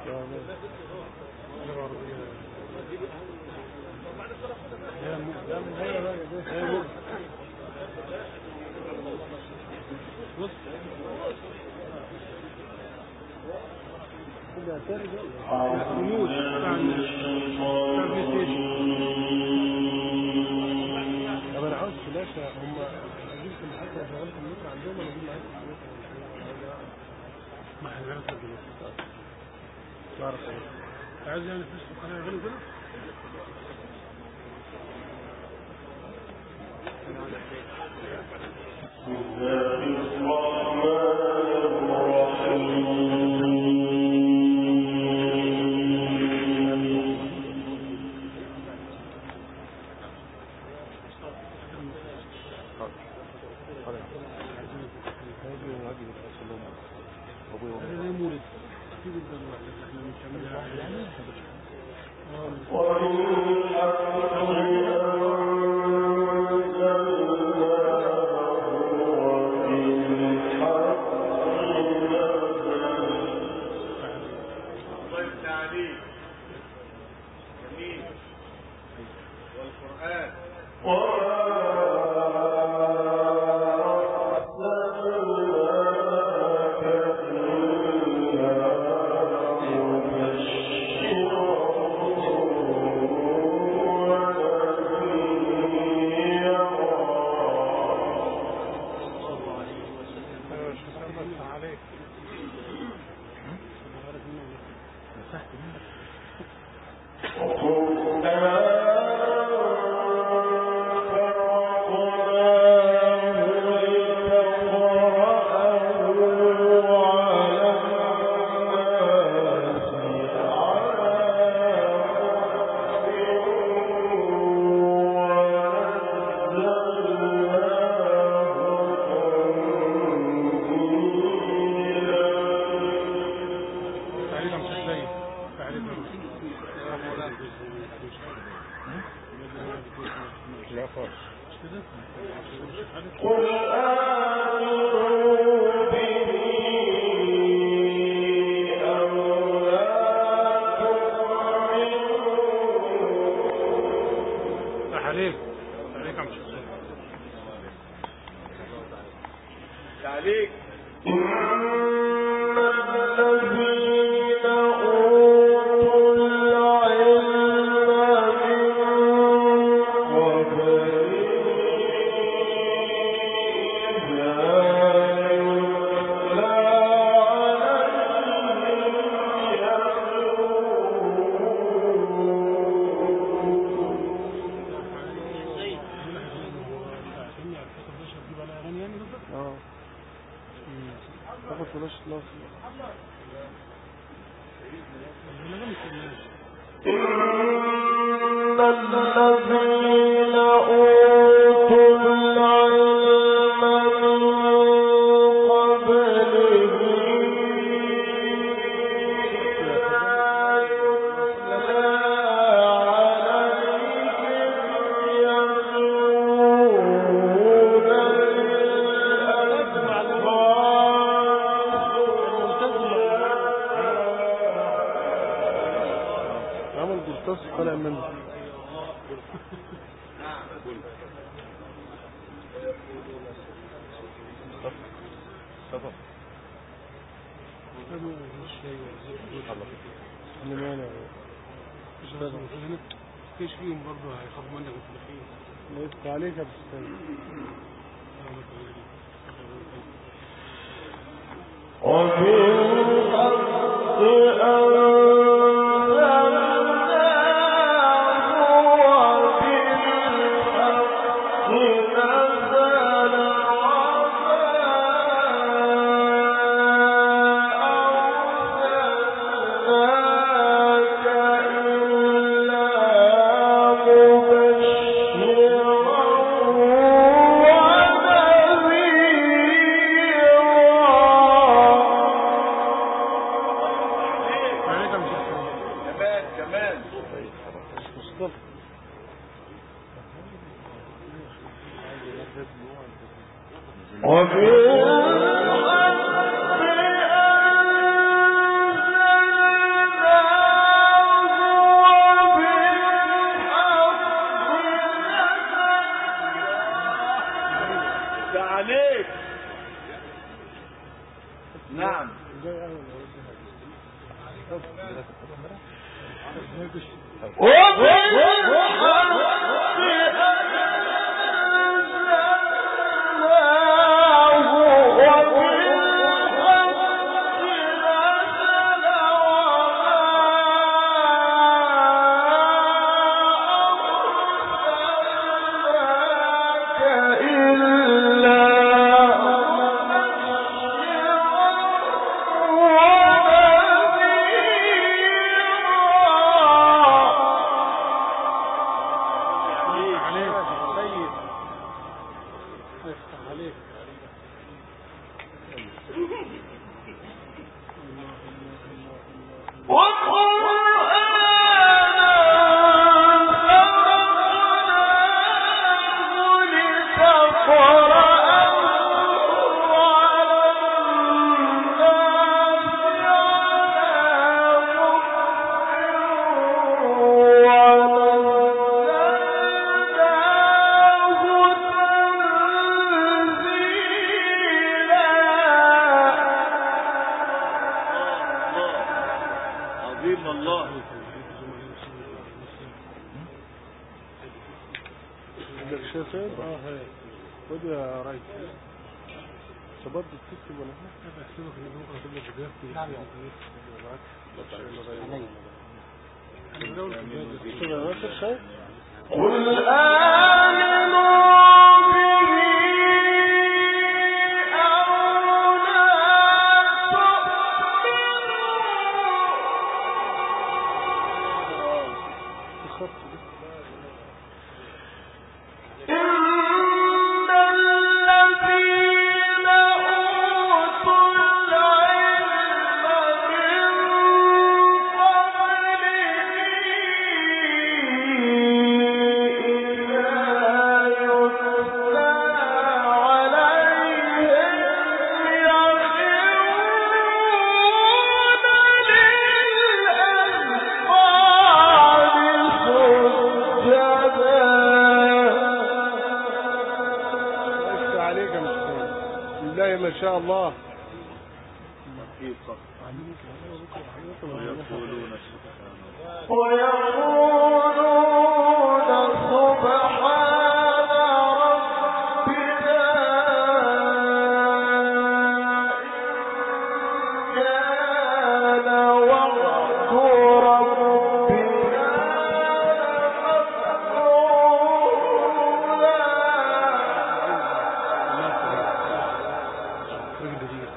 طب انا عاوز فلاشة هم اجيب في الحاجة شغال كمبيوتر عندهم ولا اجيب معايا كمبيوتر ما احنا بنعرف دلوقتي بعرف ايه عايز يعني فلوس في القناة غير كده هذا زي مولد في جدا الواحد احنا بنكمل الله يفتح عليك جميل والقرآن تعليق مش ازاي تعليق لا خالص مش كده تعليق تعليق مش ازاي تعليق اه تاخد فلاش لاص الذين أوتوا العلم من قبله لا يتلى عليهم يخرون عمل قرطاس طالع منه اللي مانع فيش فيهم برضه هيخافوا منك في الاخير الله يفتح عليك يا بستان وبالحق أنزلناه وبالحق نزل وما أرسلناك إلا مبشرا ونذيرا عليك مش ازاي كمان كمان مصطفى وبالحق عليك طيب يفتح عليك عظيم الله عندك شيء طيب اه هي خد يا ريس شباب بتكتب ولا حاجه بحسبك ان بكره اجيب لك فيديوهات نعم علي كده ناصر شيء قل آمنوا به أو لا تؤمنوا الخط ده إن الذين أوتوا العلم من قبله إذا يتلى عليهم يخرون للأذقان بس عليك يا مسكين بالله ما شاء الله أكيد صح ويقولون سبحان الله ويقولون سبحان ربنا إن كان وعد ربنا لمفعولا راجل جديد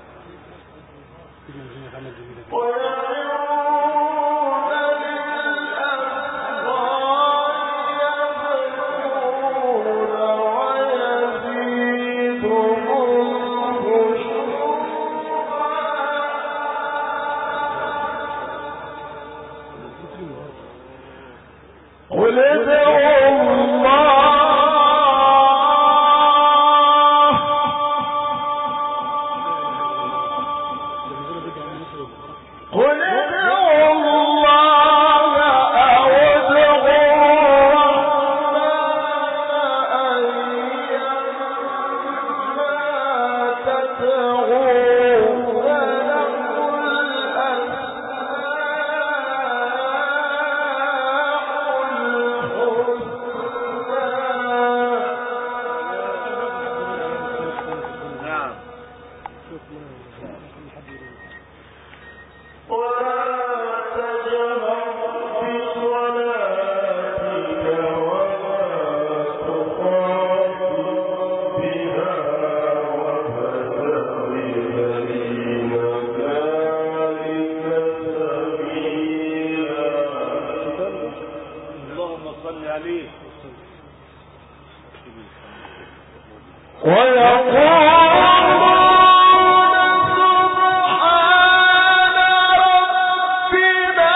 تيجي من محمد جميل جدا ويعون للأسرار يبكون ويزيدهم خشوعا قل ادعوا الله قل ادعوا الله أو ادعوا الرحمن أيما تدعوا فله الأسماء نعم ولا تجهر بصلاتك ولا تخافت بها وابتغ بين ذلك سبيلا اللهم صل عليه ويقولون سبحان ربنا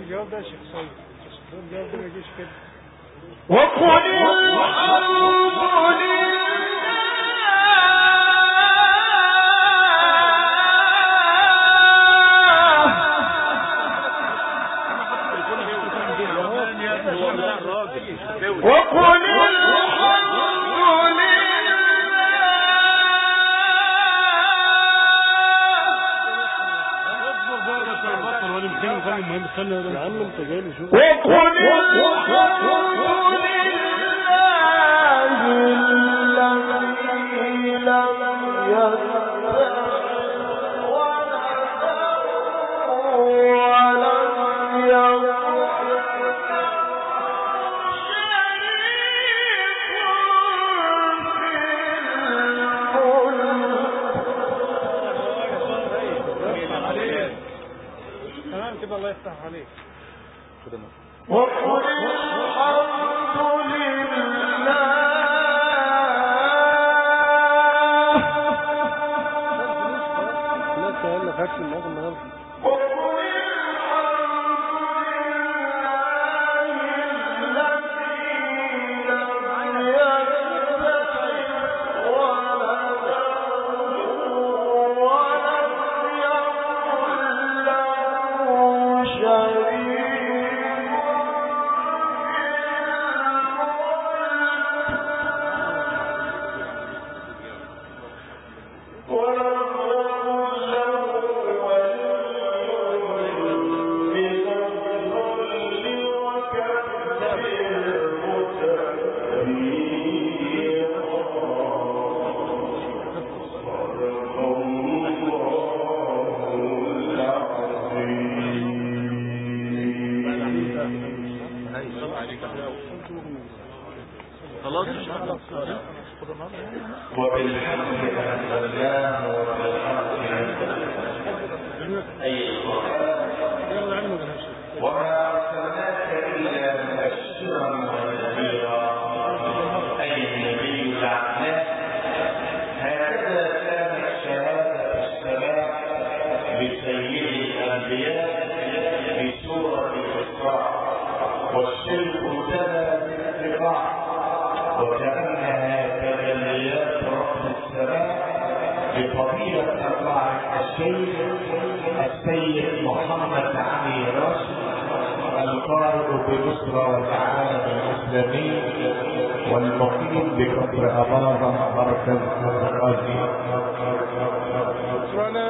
الجواب ده يا شيخ سيد الجواب ده ما يجيش كده وقل الحمد كمان يا ابني هو لا راجل مش الدولة وقل الحمد اصبر بقى بس انا بطل وانا مكان مخلي المهم استنى يا عم انت جاي لي شوف وقل الحمد لله الذي لم يتخذ ولدا ولم يكن تمام كده الله يفتح عليك وقل الحمد لله لا سهل لك هكذا النهارده النهارده وقل الحمد لله الذي لم يتخذ ولدا ولم يكن له شريك ولم يكن له ولي من الذل وكبره خلاص وبالحمد أنزلناه وبالحمد أي القرآن يلا علمك يا شيخ وما أرسلناك إلا مبشرا ونذيرا أي النبي الأعلى هكذا كانت شهادة السماء لسيد الأنبياء في سورة الإسراء والشرك تلا بالاتباع وكأنها تجليات رب السماء لفضيلة الله الشيخ السيد محمد علي راشد القارئ بمصر والعالم الإسلامي والمقيم بكفر أباظة مركز الغازي وانا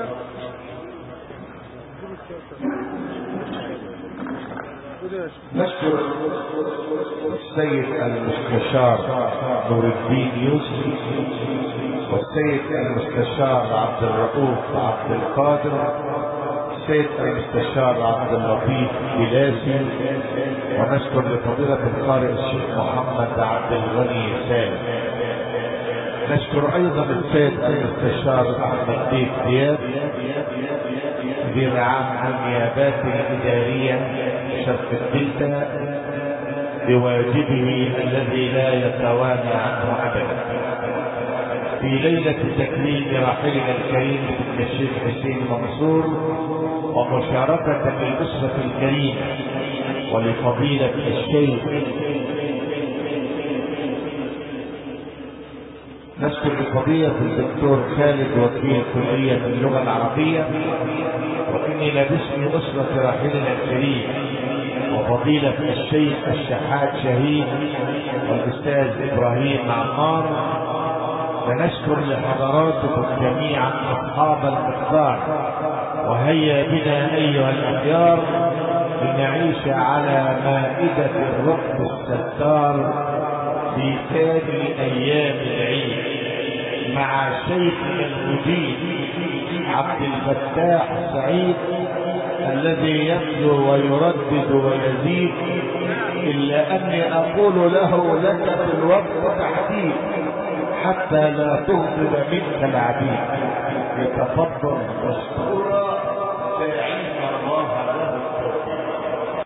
قول يا شيخ نشكر السيد المستشار نور الدين يوسف والسيد المستشار عبد الرؤوف عبد القادر السيد المستشار عبد اللطيف بلاسي ونشكر لفضيلة القارئ الشيخ محمد عبد الغني سالم نشكر ايضا السيد المستشار احمد بيك دياب مدير عام النيابات الاداريه شرق الدلتا بواجبه الذي لا يتوانى عنه ابدا في ليلة تكريم راحلنا الكريم ابن الشيخ حسين منصور ومشاركة للأسرة الكريمة ولفضيلة الشيخ نشكر بفضيلة الدكتور خالد وكيل كلية اللغة العربية وإني باسم أسرة راحلنا الكريم وفضيلة الشيخ الشحات شهيد والأستاذ إبراهيم عمار ونشكر لحضراتكم جميعا أصحاب المقدار وهيا بنا أيها الأخيار لنعيش على مائدة الرب الستار في ثاني أيام العيد مع شيخنا المجيد عبد الفتاح سعيد الذي يتلو ويردد ويزيد إلا أني أقول له لك في الوقت تحديد حتى لا تغضب منك العبيد يتفضل مشكورا